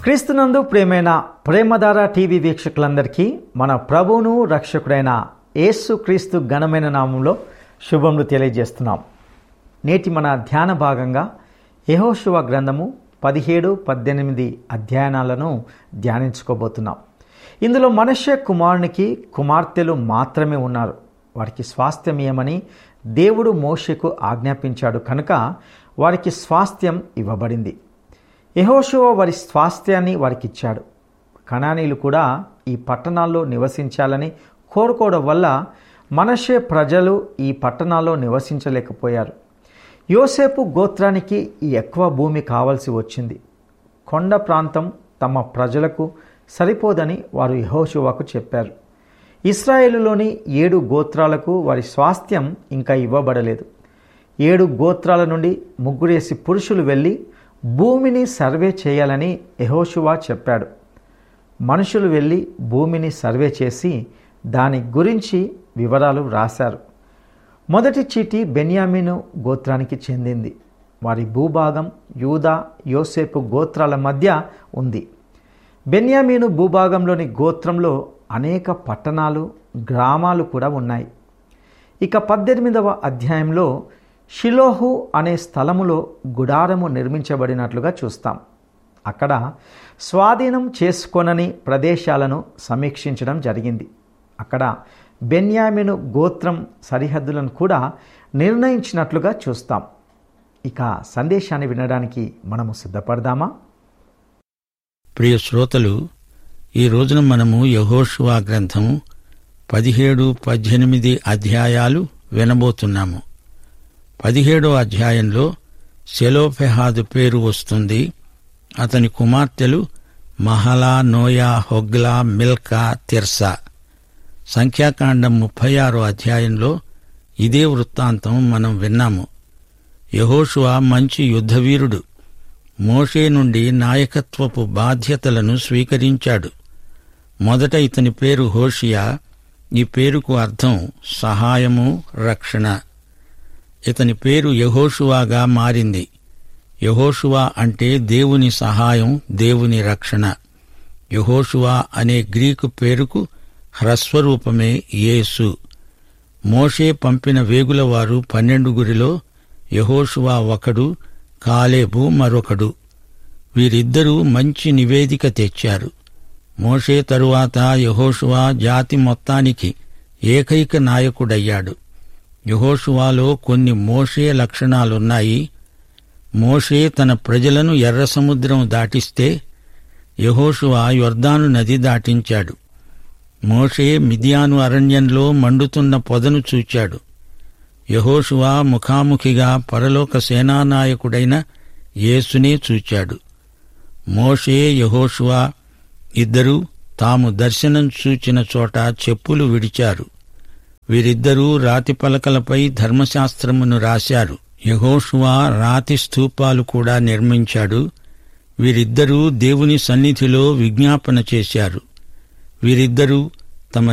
క్రీస్తునందు ప్రేమైన ప్రేమధార టీవీ వీక్షకులందరికీ మన ప్రభువును రక్షకుడైన యేసు క్రీస్తు ఘనమైన నామంలో శుభములు తెలియజేస్తున్నాం నేటి మన ధ్యాన భాగంగా యెహోషువ గ్రంథము పదిహేడు పద్దెనిమిది అధ్యయనాలను ధ్యానించుకోబోతున్నాం ఇందులో మనుష్య కుమారునికి కుమార్తెలు మాత్రమే ఉన్నారు వారికి స్వాస్థ్యం ఏమని దేవుడు మోషకు ఆజ్ఞాపించాడు కనుక వారికి స్వాస్థ్యం ఇవ్వబడింది యెహోషువ వారి స్వాస్థ్యాన్ని వారికి ఇచ్చాడు కణానీలు కూడా ఈ పట్టణాల్లో నివసించాలని కోరుకోవడం వల్ల మనషే ప్రజలు ఈ పట్టణాల్లో నివసించలేకపోయారు యోసేపు గోత్రానికి ఈ ఎక్కువ భూమి కావలసి వచ్చింది కొండ ప్రాంతం తమ ప్రజలకు సరిపోదని వారు యెహోషువకు చెప్పారు ఇస్రాయేలులోని ఏడు గోత్రాలకు వారి స్వాస్థ్యం ఇంకా ఇవ్వబడలేదు ఏడు గోత్రాల నుండి ముగ్గురేసి పురుషులు వెళ్ళి భూమిని సర్వే చేయాలని యెహోషువా చెప్పాడు మనుషులు వెళ్ళి భూమిని సర్వే చేసి దాని గురించి వివరాలు రాశారు మొదటి చీటి బెన్యామీను గోత్రానికి చెందింది వారి భూభాగం యూదా యోసేపు గోత్రాల మధ్య ఉంది బెన్యామీను భూభాగంలోని గోత్రంలో అనేక పట్టణాలు గ్రామాలు కూడా ఉన్నాయి ఇక పద్దెనిమిదవ అధ్యాయంలో షిలోహు అనే స్థలములో గుడారము నిర్మించబడినట్లుగా చూస్తాం అక్కడ స్వాధీనం చేసుకొనని ప్రదేశాలను సమీక్షించడం జరిగింది అక్కడ బెన్యామిను గోత్రం సరిహద్దులను కూడా నిర్ణయించినట్లుగా చూస్తాం ఇక సందేశాన్ని వినడానికి మనము సిద్ధపడదామా ప్రియ శ్రోతలు ఈ రోజున మనము యహోషువా గ్రంథము పదిహేడు పద్దెనిమిది అధ్యాయాలు వినబోతున్నాము పదిహేడో అధ్యాయంలో సెలోఫెహాదు పేరు వస్తుంది అతని కుమార్తెలు Mahlah Noah Hoglah Milcah Tirzah సంఖ్యాకాండం ముప్పై ఆరో అధ్యాయంలో ఇదే వృత్తాంతం మనం విన్నాము యహోషువ మంచి యుద్ధవీరుడు మోషే నుండి నాయకత్వపు బాధ్యతలను స్వీకరించాడు మొదట ఇతని పేరు హోషియా ఈ పేరుకు అర్థం సహాయము రక్షణ ఇతని పేరు యహోషువాగా మారింది యహోషువా అంటే దేవుని సహాయం దేవుని రక్షణ యహోషువా అనే గ్రీకు పేరుకు హ్రస్వరూపమే యేసు మోషే పంపిన వేగులవారు పన్నెండుగురిలో యహోషువా ఒకడు కాలేబు మరొకడు వీరిద్దరూ మంచి నివేదిక తెచ్చారు మోషే తరువాత యహోషువా జాతి మొత్తానికి ఏకైక నాయకుడయ్యాడు యహోషువాలో కొన్ని మోషే లక్షణాలున్నాయి మోషే తన ప్రజలను ఎర్ర సముద్రం దాటిస్తే యహోషువా యొర్దాను నది దాటించాడు మోషే మిదియాను అరణ్యంలో మండుతున్న పొదను చూచాడు యహోషువా ముఖాముఖిగా పరలోక సేనానాయకుడైన యేసునే చూచాడు మోషే యహోషువా ఇద్దరూ తాము దర్శనం చూచిన చోట చెప్పులు విడిచారు వీరిద్దరూ రాతి పలకలపై ధర్మశాస్త్రమును రాశారు యహోషువా రాతి స్తూపాలు కూడా నిర్మించాడు వీరిద్దరూ దేవుని సన్నిధిలో విజ్ఞాపన చేశారు వీరిద్దరూ